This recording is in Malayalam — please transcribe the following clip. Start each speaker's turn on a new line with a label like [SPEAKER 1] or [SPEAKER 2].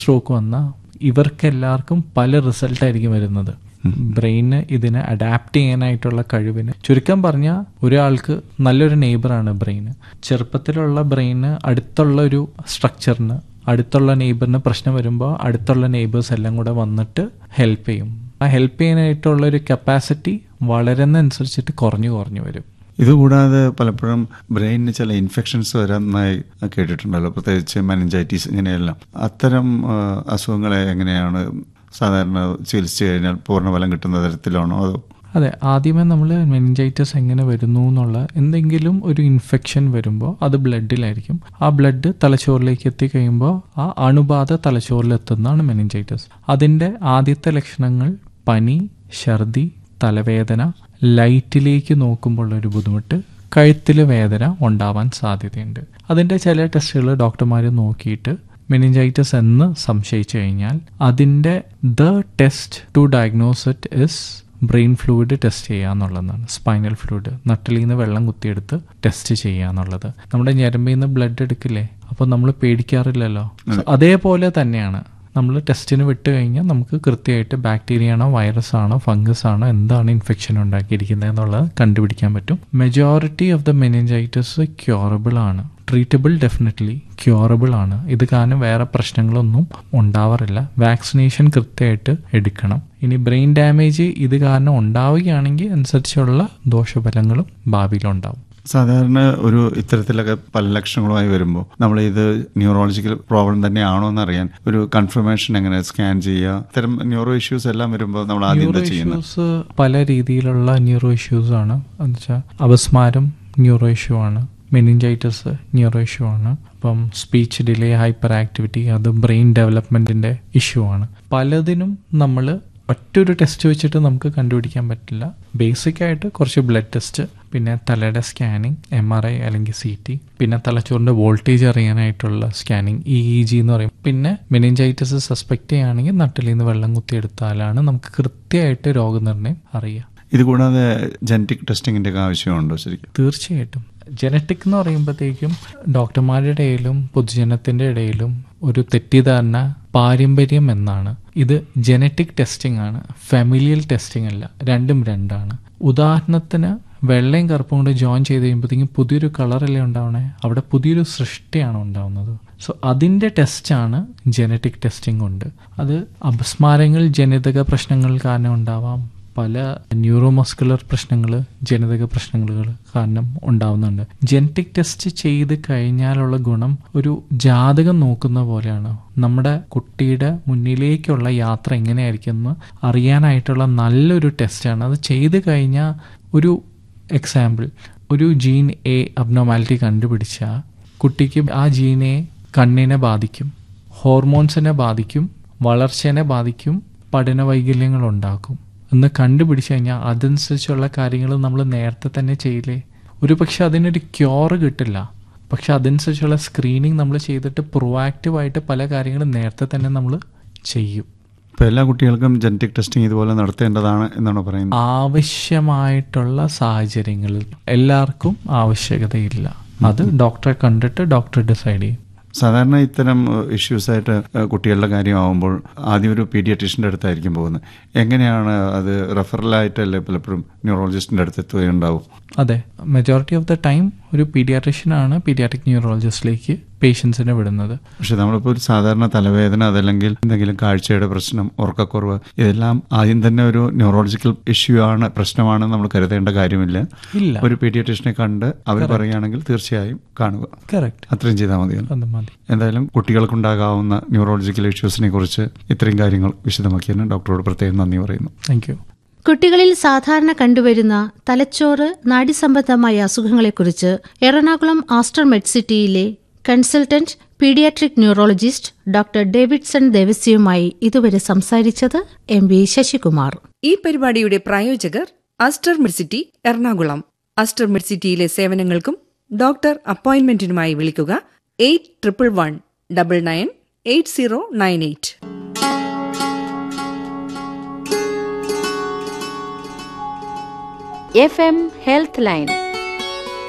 [SPEAKER 1] സ്ട്രോക്ക് വന്നാൽ ഇവർക്കെല്ലാവർക്കും പല റിസൾട്ടായിരിക്കും വരുന്നത് ബ്രെയിന് ഇതിനെ അഡാപ്റ്റ് ചെയ്യാനായിട്ടുള്ള കഴിവിന് ചുരുക്കം പറഞ്ഞാൽ ഒരാൾക്ക് നല്ലൊരു നെയ്ബറാണ് ബ്രെയിന് ചെറുപ്പത്തിലുള്ള ബ്രെയിന് അടുത്തുള്ള ഒരു സ്ട്രക്ചറിന് അടുത്തുള്ള നെയ്ബറിന് പ്രശ്നം വരുമ്പോൾ അടുത്തുള്ള നെയ്ബേഴ്സ് എല്ലാം കൂടെ വന്നിട്ട് ഹെൽപ്പ് ചെയ്യും ആ ഹെൽപ്പ് ചെയ്യാനായിട്ടുള്ള ഒരു കപ്പാസിറ്റി വളരുന്നതനുസരിച്ചിട്ട് കുറഞ്ഞു കുറഞ്ഞു വരും
[SPEAKER 2] ഇതുകൂടാതെ പലപ്പോഴും ബ്രെയിനിന് ചില ഇൻഫെക്ഷൻസ് വരുന്നതായി കേട്ടിട്ടുണ്ടല്ലോ പ്രത്യേകിച്ച് മെനഞ്ചൈറ്റീസ് ഇങ്ങനെയെല്ലാം അത്തരം ആ, അസുഖങ്ങളെ എങ്ങനെയാണ് സാധാരണ ചികിത്സിച്ച് കഴിഞ്ഞാൽ പൂർണ്ണഫലം കിട്ടുന്ന തരത്തിലാണോ അതോ
[SPEAKER 1] അതെ ആദ്യമേ നമ്മൾ മെനിഞ്ചൈറ്റിസ് എങ്ങനെ വരുന്നു എന്നുള്ള എന്തെങ്കിലും ഒരു ഇൻഫെക്ഷൻ വരുമ്പോൾ അത് ബ്ലഡിലായിരിക്കും ആ ബ്ലഡ് തലച്ചോറിലേക്ക് എത്തിക്കഴിയുമ്പോൾ ആ അണുബാധ തലച്ചോറിലെത്തുന്നതാണ് മെനിഞ്ചൈറ്റിസ് അതിൻ്റെ ആദ്യത്തെ ലക്ഷണങ്ങൾ പനി ഛർദി തലവേദന ലൈറ്റിലേക്ക് നോക്കുമ്പോൾ ഒരു ബുദ്ധിമുട്ട് കഴുത്തിൽ വേദന ഉണ്ടാവാൻ സാധ്യതയുണ്ട് അതിൻ്റെ ചില ടെസ്റ്റുകൾ ഡോക്ടർമാർ നോക്കിയിട്ട് മെനിഞ്ചൈറ്റിസ് എന്ന് സംശയിച്ചു കഴിഞ്ഞാൽ അതിൻ്റെ the test to diagnose it is brain fluid test ചെയ്യുക എന്നുള്ളതാണ് സ്പൈനൽ ഫ്ലൂയിഡ് നട്ടിലിൽ നിന്ന് വെള്ളം കുത്തിയെടുത്ത് ടെസ്റ്റ് ചെയ്യുക എന്നുള്ളത് നമ്മുടെ ഞരമ്പിൽ നിന്ന് ബ്ലഡ് എടുക്കില്ലേ അപ്പോൾ നമ്മൾ പേടിക്കാറില്ലല്ലോ So, അതേപോലെ തന്നെയാണ് നമ്മൾ ടെസ്റ്റിന് വിട്ട് കഴിഞ്ഞാൽ നമുക്ക് കൃത്യമായിട്ട് ബാക്ടീരിയ ആണോ വൈറസ് ആണോ ഫംഗസ് ആണോ എന്താണ് ഇൻഫെക്ഷൻ ഉണ്ടാക്കിയിരിക്കുന്നത് എന്നുള്ളത് കണ്ടുപിടിക്കാൻ പറ്റും majority of the meningitis curable ആണ് ട്രീറ്റബിൾ ഡെഫിനറ്റ്ലി ക്യൂറബിൾ ആണ് ഇത് കാരണം വേറെ പ്രശ്നങ്ങളൊന്നും ഉണ്ടാവാറില്ല വാക്സിനേഷൻ കൃത്യമായിട്ട് എടുക്കണം ഇനി ബ്രെയിൻ ഡാമേജ് ഇത് കാരണം ഉണ്ടാവുകയാണെങ്കിൽ അനുസരിച്ചുള്ള ദോഷഫലങ്ങളും ഭാവിയിലുണ്ടാവും
[SPEAKER 2] സാധാരണ ഒരു ഇത്തരത്തിലൊക്കെ പല ലക്ഷണങ്ങളുമായി വരുമ്പോൾ നമ്മൾ ഇത് ന്യൂറോളജിക്കൽ പ്രോബ്ലം തന്നെയാണോ എന്നറിയാൻ ഒരു കൺഫർമേഷൻ എങ്ങനെ സ്കാൻ ചെയ്യുക ഇത്തരം ന്യൂറോ ഇഷ്യൂസ് എല്ലാം വരുമ്പോൾ നമ്മൾ ആദ്യം
[SPEAKER 1] ന്യൂറോ
[SPEAKER 2] എന്താ ചെയ്യുന്നത്
[SPEAKER 1] ഇഷ്യൂസ് പല രീതിയിലുള്ള ന്യൂറോ ഇഷ്യൂസ് ആണ് എന്നുവെച്ചാൽ അപസ്മാരം ന്യൂറോ ഇഷ്യൂ ആണ് മെനിഞ്ചൈറ്റിസ് ന്യൂറോ ഇഷ്യൂ ആണ് അപ്പം സ്പീച്ച് ഡിലേ ഹൈപ്പർ ആക്ടിവിറ്റി അത് ബ്രെയിൻ ഡെവലപ്മെന്റിന്റെ ഇഷ്യൂ ആണ് പലതിനും നമ്മൾ ഒറ്റൊരു ടെസ്റ്റ് വെച്ചിട്ട് നമുക്ക് കണ്ടുപിടിക്കാൻ പറ്റില്ല ബേസിക് ആയിട്ട് കുറച്ച് ബ്ലഡ് ടെസ്റ്റ് പിന്നെ തലയുടെ സ്കാനിങ് എം ആർ ഐ അല്ലെങ്കിൽ സി ടി പിന്നെ തലച്ചോറിന്റെ വോൾട്ടേജ് അറിയാനായിട്ടുള്ള സ്കാനിങ് ഇ ഇ ജി എന്ന് പറയും പിന്നെ മെനിഞ്ചൈറ്റിസ് സസ്പെക്ട് ചെയ്യുകയാണെങ്കിൽ നട്ടിൽ നിന്ന് വെള്ളം കുത്തിയെടുത്താലാണ് നമുക്ക് കൃത്യമായിട്ട് രോഗനിർണയം അറിയുക
[SPEAKER 2] ഇതുകൂടാതെ ജനറ്റിക് ടെസ്റ്റിങ്ങിന്റെ ഒക്കെ ആവശ്യമുണ്ടോ ശരിക്കും
[SPEAKER 1] തീർച്ചയായിട്ടും ജനറ്റിക് എന്ന് പറയുമ്പോഴത്തേക്കും ഡോക്ടർമാരുടെ ഇടയിലും പൊതുജനത്തിന്റെ ഇടയിലും ഒരു തെറ്റിദ്ധാരണ പാരമ്പര്യം എന്നാണ് ഇത് ജനറ്റിക് ടെസ്റ്റിംഗ് ആണ് ഫെമിലിയൽ ടെസ്റ്റിംഗ് അല്ല രണ്ടും രണ്ടാണ് ഉദാഹരണത്തിന് വെള്ളയും കറുപ്പും കൊണ്ട് ജോയിൻ ചെയ്ത് കഴിയുമ്പോഴത്തേക്കും പുതിയൊരു കളറല്ലേ ഉണ്ടാവണേ അവിടെ പുതിയൊരു സൃഷ്ടിയാണ് ഉണ്ടാവുന്നത് സോ അതിൻ്റെ ടെസ്റ്റാണ് ജനറ്റിക് ടെസ്റ്റിംഗ് ഉണ്ട് അത് അപസ്മാരങ്ങൾ ജനിതക പ്രശ്നങ്ങൾ കാരണം ഉണ്ടാവാം പല ന്യൂറോമസ്കുലർ പ്രശ്നങ്ങൾ ജനിതക പ്രശ്നങ്ങൾ കാരണം ഉണ്ടാവുന്നുണ്ട് ജനറ്റിക് ടെസ്റ്റ് ചെയ്ത് കഴിഞ്ഞാലുള്ള ഗുണം ഒരു ജാതകം നോക്കുന്ന പോലെയാണ് നമ്മുടെ കുട്ടിയുടെ മുന്നിലേക്കുള്ള യാത്ര എങ്ങനെയായിരിക്കും എന്ന് അറിയാനായിട്ടുള്ള നല്ലൊരു ടെസ്റ്റാണ് അത് ചെയ്ത് കഴിഞ്ഞാൽ ഒരു എക്സാമ്പിൾ ഒരു ജീൻ എ അബ്നോമാലിറ്റി കണ്ടുപിടിച്ചാൽ കുട്ടിക്ക് ആ ജീനെ കണ്ണിനെ ബാധിക്കും ഹോർമോൺസിനെ ബാധിക്കും വളർച്ചേനെ ബാധിക്കും പഠന വൈകല്യങ്ങൾ ഉണ്ടാക്കും എന്ന് കണ്ടുപിടിച്ചു കഴിഞ്ഞാൽ അതനുസരിച്ചുള്ള കാര്യങ്ങൾ നമ്മൾ നേരത്തെ തന്നെ ചെയ്യില്ലേ ഒരു പക്ഷെ അതിനൊരു ക്യൂർ കിട്ടില്ല പക്ഷെ അതനുസരിച്ചുള്ള സ്ക്രീനിങ് നമ്മൾ ചെയ്തിട്ട് പ്രൊവാക്റ്റീവായിട്ട് പല കാര്യങ്ങളും നേരത്തെ തന്നെ നമ്മൾ ചെയ്യും
[SPEAKER 2] ഇപ്പൊ എല്ലാ കുട്ടികൾക്കും ജനറ്റിക് ടെസ്റ്റിംഗ് ഇതുപോലെ നടത്തേണ്ടതാണ് എന്നാണ് പറയുന്നത്
[SPEAKER 1] ആവശ്യമായിട്ടുള്ള സാഹചര്യങ്ങളിൽ എല്ലാവർക്കും ആവശ്യകതയില്ല അത് ഡോക്ടറെ കണ്ടിട്ട് ഡോക്ടർ ഡിസൈഡ് ചെയ്യും
[SPEAKER 2] സാധാരണ ഇത്തരം ഇഷ്യൂസ് ആയിട്ട് ഏഹ്, കുട്ടികളുടെ കാര്യമാവുമ്പോൾ ആദ്യം ഒരു പീഡിയാട്രീഷ്യൻ്റെ അടുത്തായിരിക്കും പോകുന്നത് എങ്ങനെയാണ് അത് റെഫറലായിട്ടല്ലേ പലപ്പോഴും ന്യൂറോളജിസ്റ്റിൻ്റെ അടുത്ത് എത്തുകയുണ്ടാവും
[SPEAKER 1] അതെ മെജോറിറ്റി ഓഫ് ദ ടൈം ഒരു പീഡിയാട്രിഷ്യനാണ് പീഡിയാട്രിക് ന്യൂറോളജിസ്റ്റിലേക്ക് പേഷ്യൻസിനെ വിടുന്നത്
[SPEAKER 2] പക്ഷെ നമ്മളിപ്പോൾ ഒരു സാധാരണ തലവേദന അതല്ലെങ്കിൽ എന്തെങ്കിലും കാഴ്ചയുടെ പ്രശ്നം ഉറക്കക്കുറവ് ഇതെല്ലാം ആദ്യം തന്നെ ഒരു ന്യൂറോളജിക്കൽ ഇഷ്യൂ ആണ് പ്രശ്നമാണ് നമ്മൾ കരുതേണ്ട കാര്യമില്ല
[SPEAKER 1] ഇല്ല
[SPEAKER 2] ഒരു പീഡിയാട്രീഷ്യനെ കണ്ട് അവർ പറയുകയാണെങ്കിൽ തീർച്ചയായും കാണുക
[SPEAKER 1] കറക്റ്റ്
[SPEAKER 2] അത്രയും ചെയ്താൽ മതിയല്ലോ
[SPEAKER 1] അത് മതി
[SPEAKER 2] എന്തായാലും കുട്ടികൾക്കുണ്ടാകാവുന്ന ന്യൂറോളജിക്കൽ ഇഷ്യൂസിനെ കുറിച്ച് ഇത്രയും കാര്യങ്ങൾ വിശദമാക്കിയതിന് ഡോക്ടറോട് പ്രത്യേകം നന്ദി പറയുന്നു
[SPEAKER 1] താങ്ക് യു
[SPEAKER 3] കുട്ടികളിൽ സാധാരണ കണ്ടുവരുന്ന തലച്ചോറ് നാഡീസംബന്ധമായ അസുഖങ്ങളെക്കുറിച്ച് എറണാകുളം ആസ്റ്റർ മെഡ്സിറ്റിയിലെ consultant paediatric neurologist doctor Davidson ദേവസ്യയുമായി ഇതുവരെ സംസാരിച്ചത് എം വി ശശികുമാർ
[SPEAKER 4] ഈ പരിപാടിയുടെ പ്രായോജകർ അസ്റ്റർ മിഡ്സിറ്റി എറണാകുളം അസ്റ്റർ മിഡ്സിറ്റിയിലെ സേവനങ്ങൾക്കും ഡോക്ടർ അപ്പോയിന്റ്മെന്റിനുമായി വിളിക്കുക eight triple one double nine eight zero nine eight
[SPEAKER 5] F M health line